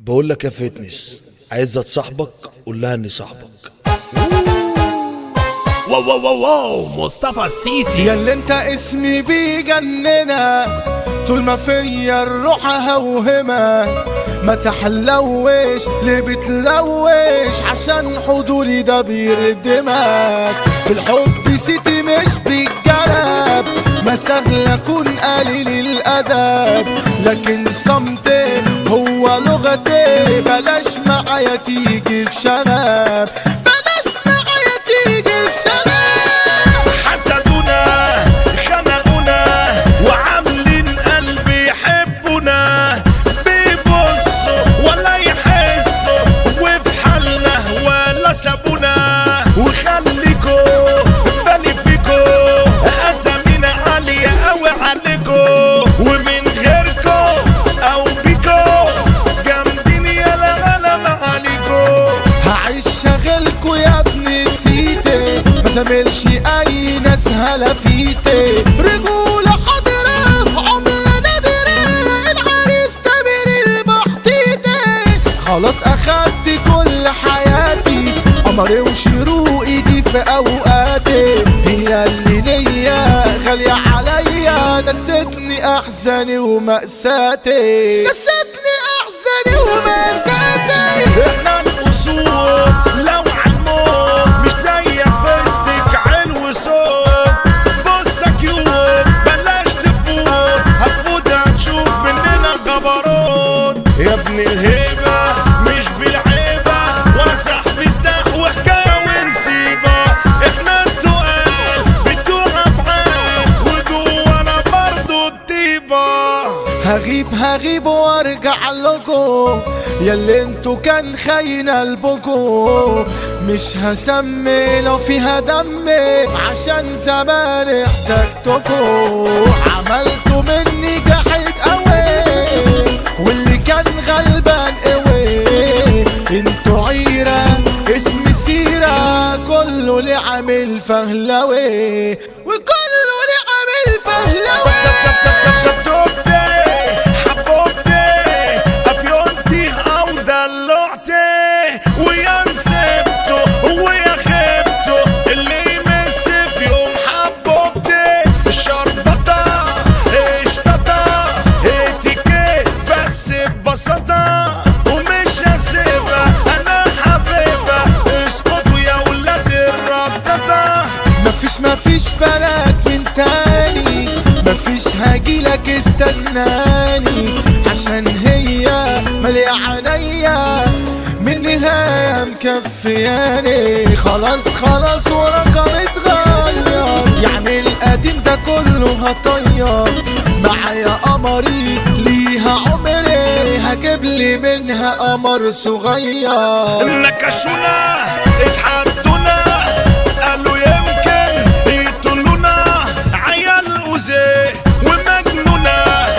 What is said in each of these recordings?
بقول لك يا فتنس عايزة تصاحبك قول لها اني صاحبك واو واو واو واو مصطفى السيسي يا اللي انت اسمي بيجننك طول ما فيا الروح هوهمك ما تحلوش ليه بتلوش عشان حضوري ده بيردمك بالحب سيتي مش بالجلب ما سهل اكون قليل الادب لكن صمتي هو لغتي بلاش معايا تيجي في شغب بلاش معايا تيجي في شغب حسدونا خنقونا وعاملين قلبي يحبونا بيبصوا ولا يحسوا وفي حالنا ولا سابونا وخليكوا بالي فيكوا اسامينا عالية قوي عليكوا ومن غيركوا او بيكوا جامدين يلا غلا عليكوا هعيش شغلكوا يا ابني نسيتي ما زملش اي ناس هلفيتي رجولة حاضرة عملة نادرة العريس تامر البحتيتي خلاص اخدت كل حياتي قمري وشروقي دي في اوقاتي هي اللي ليا غالية عليا نستني احزاني ومأساتي نستني احزاني ومأساتي احنا الاصول لو عالموت مش زي فيستك علو صوت بص كيوت بلاش تفوت هتفوت هتشوف مننا جبروت يا ابن الهيبة مش بالعيبة واسع في سلاح وحكاية ونسيبة احنا التقال بتوع افعال وجوانا برضو الطيبة هغيب هغيب وارجع لكم ياللي انتوا كان خاينة قلبكم مش هسمي لو فيها دمي عشان زمان احتجتكم عملتوا مني جحيد قوي واللي كان غلبان قوي انتوا عيرة اسم سيرة كله اللي عامل فهلوي وكله اللي عامل فهلوي ببساطة ومش هسيبها انا حبيبها اسكتوا يا ولاد الربطة مفيش مفيش بلد من تاني مفيش هاجيلك استناني عشان هي مالية عينيا من نهاية مكفياني خلاص خلاص ورقم اتغير يعني القديم ده كله هطير معايا قمري ليها عمري هجيب لي منها قمر صغير نكشونا اتحدونا قالوا يمكن يقتلونا عيال أوزي ومجنونة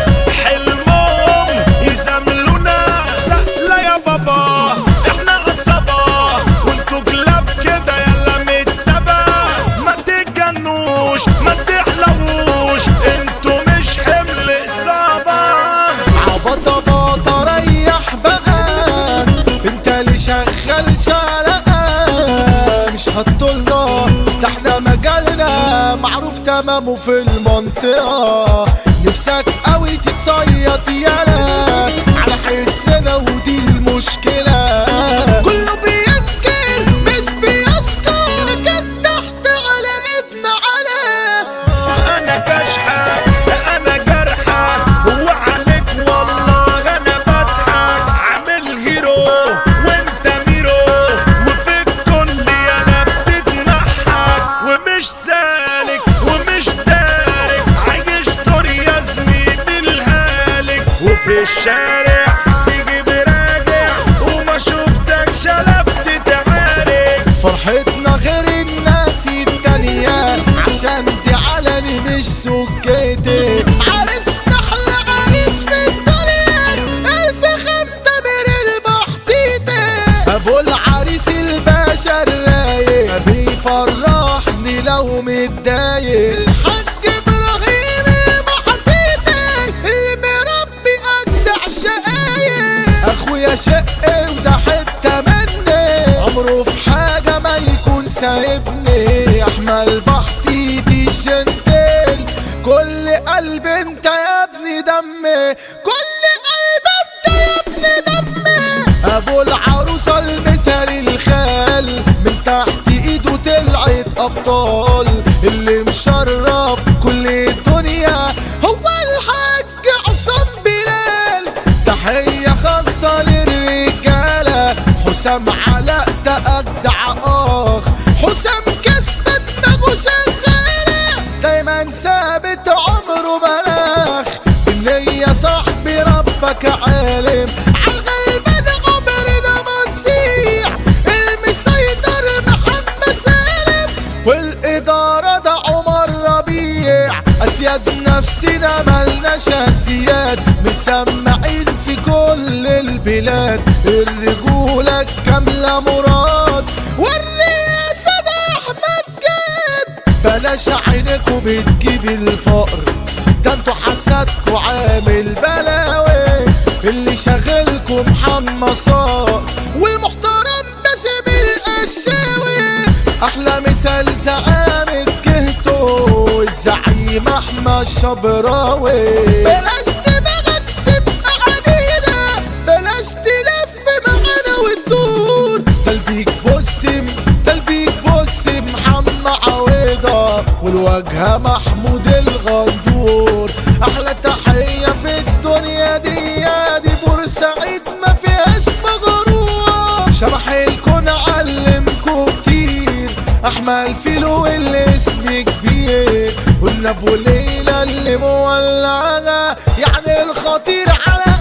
حلمهم يزاملونا لا لا يا بابا احنا عصابة وانتوا كلاب كده يلا متسابة ما تتجنوش ما تحلوش انتوا مش حمل إصابة عبطة بطة ريح بقى انت اللي شغال شعلقة مش هتطولنا ده احنا مجالنا معروف تمامه في المنطقة نفسك قوي تتصيط يالا على حسنا ودي المشكلة كله بينكر مش بيشكر كان تحت على ابن على انا كشحة انا جرحة وعليك والله انا بضحك عامل هيرو وانت ميرو وفي الكل يالا بتتنحك ومش سالك ومش دارك عايش دور يا زميلي الهالك وفي الشارع تيجي براجع وما شفتك شلفت تعارك فرحتنا غير الناس التانية عشان دي علني مش سكتي عريس احلى عريس في الدنيا الف خمسة من البحتيتي ابو العريس الباشا الرايق بيفرحني لو متضايق الحاج ابراهيم المحتيتي اللي مربي اجدع شقايق اخويا شقي وده حتة مني عمره في حاجة ما يكون سايبني احمل بحطيتي الشنتل كل قلب انت يا ابني دمي كل قلب انت يا ابني دمي ابو العروسة المثال الخال من تحت ايده طلعت ابطال اللي مشرف كل الدنيا هو الحاج عصام بلال تحية خاصة للرجالة حسام علاء ده أجدع أخ حسام كسبة دماغه شغالة دايما ثابت عمره مناخ النية صاحبي ربك عالم عالغلبان عمرنا ما نسيح المسيطر محمد سالم والإدارة ده عمر ربيع أسياد نفسنا ملناش أسياد مسمعين في كل البلاد الرجولة الكاملة مراد والرئاسة ده أحمد جاد بلاش عينكوا بتجيب الفقر ده انتوا حسادكوا عامل بلاوي اللي شاغلكوا محمد صار والمحترم باسم القشاوي احلى مثال زعامة كهتو الزعيم احمد شبراوي بلاش دماغك تبقى عنيدة بلاش تلف معانا وتدور قلبيك بصم قلبيك بصم محمد عويضة والواجهة محمود الغندور احلى تحية في الدنيا دي دي بورسعيد ما فيهاش مغرور شبح الكون علمكوا كتير احمل فيلو الاسم كبير قلنا ابو ليلى اللي مولعها يعني الخطير على